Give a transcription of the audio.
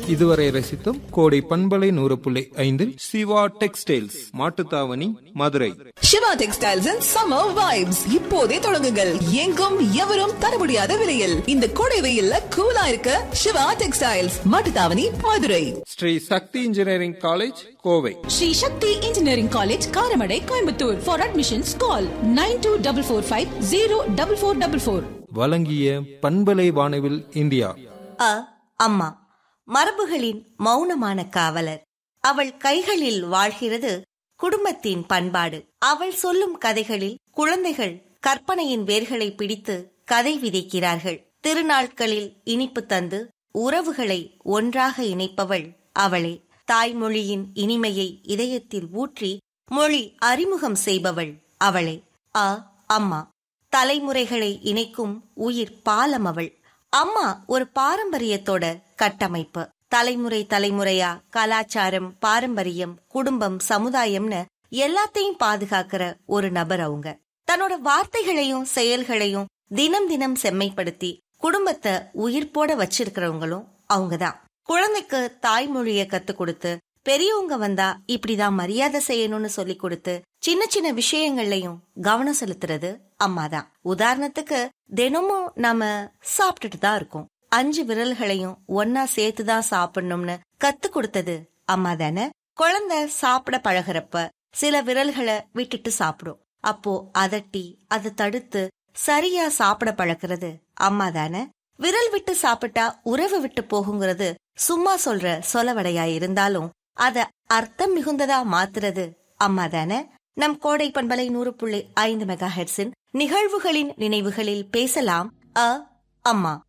இதுவரை ரசித்தோம் கோடை பண்பலை நூறு புள்ளி ஐந்தில் Siva textiles Mattuthavani Madurai Siva textiles and summer vibes இப்போதே தொடங்குங்கள் எங்கும் எவரும் தர முடியாத விலையில் இந்த கோடை வெயில்ல கூலா இருக்க Siva textiles Mattuthavani Madurai Sri Shakti engineering college Kovai Sri Shakti Engineering College, Karamadai, Coimbatore. For admissions, call 9244504444. வழங்கிய பண்பலை வானவில் இந்தியா அ அம்மா மரபுகளின் மௌனமான காவலர் அவள் கைகளில் வாழ்கிறது குடும்பத்தின் பண்பாடு அவள் சொல்லும் கதைகளில் குழந்தைகள் கற்பனையின் வேர்களை பிடித்து கதை விதைக்கிறார்கள் திருநாட்களில் இனிப்பு தந்து உறவுகளை ஒன்றாக இணைப்பவள் அவளே தாய்மொழியின் இனிமையை இதயத்தில் ஊற்றி மொழி அறிமுகம் செய்பவள் அவளே அ அம்மா தலைமுறைகளை இணைக்கும் உயிர் பாலம் அவள் அம்மா ஒரு பாரம்பரியத்தோட கட்டமைப்பு தலைமுறை தலைமுறையா கலாச்சாரம் பாரம்பரியம் குடும்பம் சமுதாயம்னு எல்லாத்தையும் பாதுகாக்கிற ஒரு நபர் அவங்க தன்னோட வார்த்தைகளையும் செயல்களையும் தினம் தினம் செம்மைப்படுத்தி குடும்பத்தை உயிர்ப்போட வச்சிருக்கிறவங்களும் அவங்கதான் குழந்தைக்கு தாய்மொழிய கத்து கொடுத்து பெரியவங்க வந்தா இப்படிதான் மரியாதை செய்யணும்னு சொல்லி கொடுத்து சின்ன சின்ன விஷயங்கள்லயும் கவனம் செலுத்துறது அம்மாதான் உதாரணத்துக்கு தினமும் நாம சாப்பிட்டுட்டு தான் இருக்கோம் அஞ்சு விரல்களையும் ஒன்னா சேர்த்துதான் சாப்பிடணும்னு கத்து கொடுத்தது அம்மா தானே குழந்தை சாப்பிட பழகிறப்ப சில விரல்களை விட்டுட்டு சாப்பிடும் அப்போ அதட்டி அதை தடுத்து சரியா சாப்பிட பழக்கிறது அம்மா தானே விரல் விட்டு சாப்பிட்டா உறவு விட்டு போகுங்கிறது சும்மா சொல்ற சொலவடையா இருந்தாலும் அத அர்த்தம் மிகுந்ததா மாத்துறது அம்மா தானே நம் கோடை பண்பலை நூறு புள்ளி ஐந்து மெகா ஹெர்ஸின் நிகழ்வுகளின் நினைவுகளில் பேசலாம் அ அம்மா